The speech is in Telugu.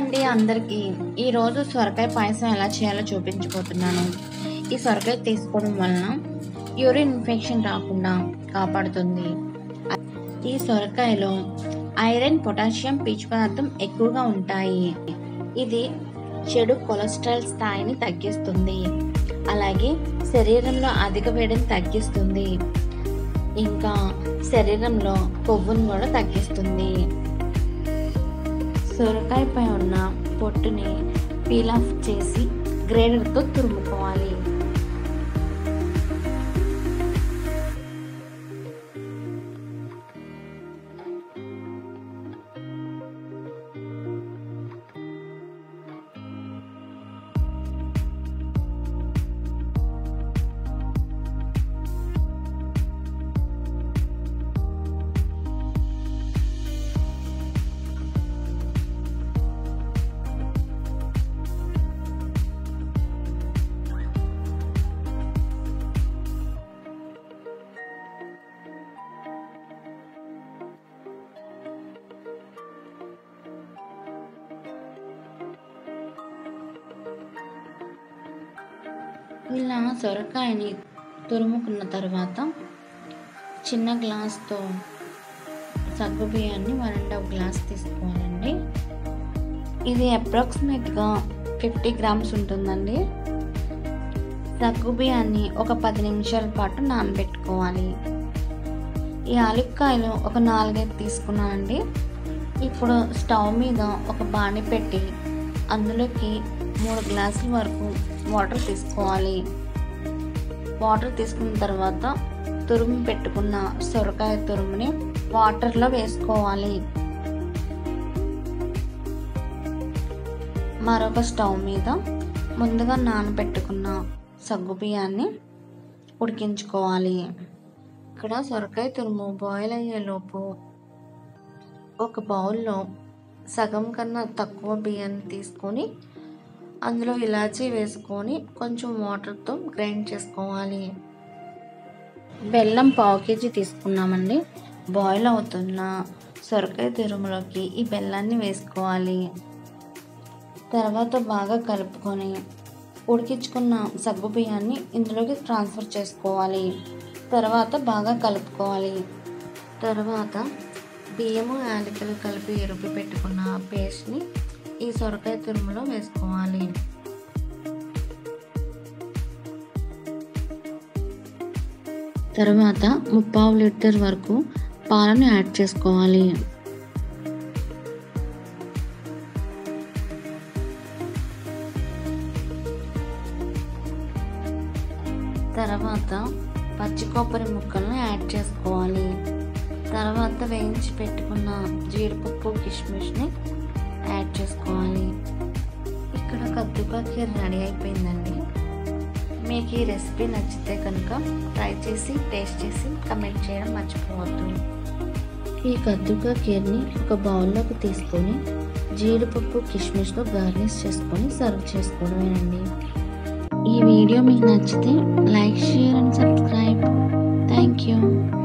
అండి అందరికీ ఈరోజు సొరకాయ పాయసం ఎలా చేయాలో చూపించబోతున్నాను ఈ సొరకాయ తీసుకోవడం వలన యూరిన్ ఇన్ఫెక్షన్ రాకుండా కాపాడుతుంది ఈ సొరకాయలో ఐరన్ పొటాషియం పీచు పదార్థం ఎక్కువగా ఉంటాయి ఇది చెడు కొలెస్ట్రాల్ స్థాయిని తగ్గిస్తుంది అలాగే శరీరంలో అధిక వేడిని తగ్గిస్తుంది ఇంకా శరీరంలో కొవ్వును కూడా తగ్గిస్తుంది సొరకాయపై ఉన్న పొట్టుని పీల్ ఆఫ్ చేసి గ్రేడర్తో తురుముకోవాలి ఇలా సొరకాయని తురుముకున్న తర్వాత చిన్న గ్లాస్తో సగ్గు బియ్యాన్ని వన్ అండ్ హాఫ్ గ్లాస్ తీసుకోవాలండి ఇది అప్రాక్సిమేట్గా ఫిఫ్టీ గ్రామ్స్ ఉంటుందండి సగ్గు బియ్యాన్ని ఒక పది నిమిషాల పాటు నానబెట్టుకోవాలి ఈ ఆలుక్కాయలు ఒక నాలుగైదు తీసుకున్నానండి ఇప్పుడు స్టవ్ మీద ఒక బాణి పెట్టి అందులోకి మూడు గ్లాసుల వరకు వాటర్ తీసుకోవాలి వాటర్ తీసుకున్న తర్వాత తురుము పెట్టుకున్న సొరకాయ తురుముని వాటర్లో వేసుకోవాలి మరొక స్టవ్ మీద ముందుగా నానబెట్టుకున్న సగ్గు బియ్యాన్ని ఉడికించుకోవాలి ఇక్కడ సొరకాయ తురుము బాయిల్ అయ్యేలోపు ఒక బౌల్లో సగం కన్నా తక్కువ బియ్యాన్ని తీసుకొని అందులో ఇలాచీ వేసుకొని కొంచెం వాటర్తో గ్రైండ్ చేసుకోవాలి బెల్లం పావు కేజీ తీసుకున్నామండి బాయిల్ అవుతున్న సొరకాయ తురుములోకి ఈ బెల్లాన్ని వేసుకోవాలి తర్వాత బాగా కలుపుకొని ఉడికించుకున్న సగ్గు బియ్యాన్ని ఇందులోకి ట్రాన్స్ఫర్ చేసుకోవాలి తర్వాత బాగా కలుపుకోవాలి తర్వాత బియ్యము యాలకులు కలిపి ఎరుపు పెట్టుకున్న పేస్ట్ని ఈ సొరకాయ తురుములో వేసుకోవాలి తర్వాత ముప్పావు లీటర్ వరకు పాలను యాడ్ చేసుకోవాలి తర్వాత పచ్చి కొబ్బరి ముక్కలను యాడ్ చేసుకోవాలి తర్వాత వేయించి పెట్టుకున్న జీడిపప్పు కిస్మిస్ని యాడ్ చేసుకోవాలి ఇక్కడ కద్దుకా కీర్ రెడీ అయిపోయిందండి మీకు ఈ రెసిపీ నచ్చితే కనుక ట్రై చేసి టేస్ట్ చేసి కమెంట్ చేయడం మర్చిపోవద్దు ఈ కద్దుకా కీర్ని ఒక బౌల్లోకి తీసుకొని జీడిపప్పు కిస్మిస్తో గార్నిష్ చేసుకొని సర్వ్ చేసుకోవడమేనండి ఈ వీడియో మీకు నచ్చితే like share and subscribe thank you